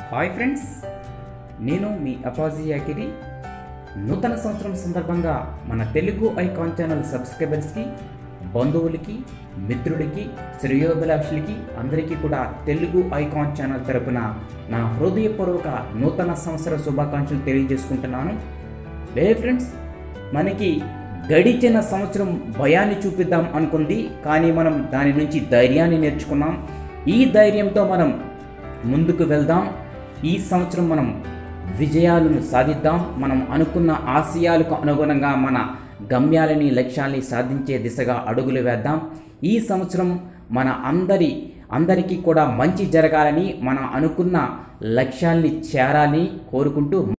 hi friends నేను మీ అపాజీ యాకిరి నూతన సంవత్సరం సందర్భంగా మన తెలుగు ఐకాన్ ఛానల్ సబ్స్క్రైబర్స్కి బంధువులకి మిత్రులకి శ్రేయోభిలాషులకి అందరికీ కూడా తెలుగు ఐకాన్ ఛానల్ తరపున నా హృదయపూర్వక నూతన సంవత్సర శుభాకాంక్షలు తెలియజేసుకుంటున్నాను లే ఫ్రెండ్స్ మనకి గడిచిన సంవత్సరం భయాన్ని చూపిద్దాం అనుకుంది కానీ మనం దాని నుంచి ధైర్యాన్ని నేర్చుకున్నాం ఈ ధైర్యంతో మనం ముందుకు వెళ్దాం ఈ సంవత్సరం మనం విజయాలను సాధిద్దాం మనం అనుకున్న ఆశయాలకు అనుగుణంగా మన గమ్యాలని లక్ష్యాల్ని సాధించే దిశగా అడుగులు వేద్దాం ఈ సంవత్సరం మన అందరి అందరికీ కూడా మంచి జరగాలని మనం అనుకున్న లక్ష్యాల్ని చేరాలని కోరుకుంటూ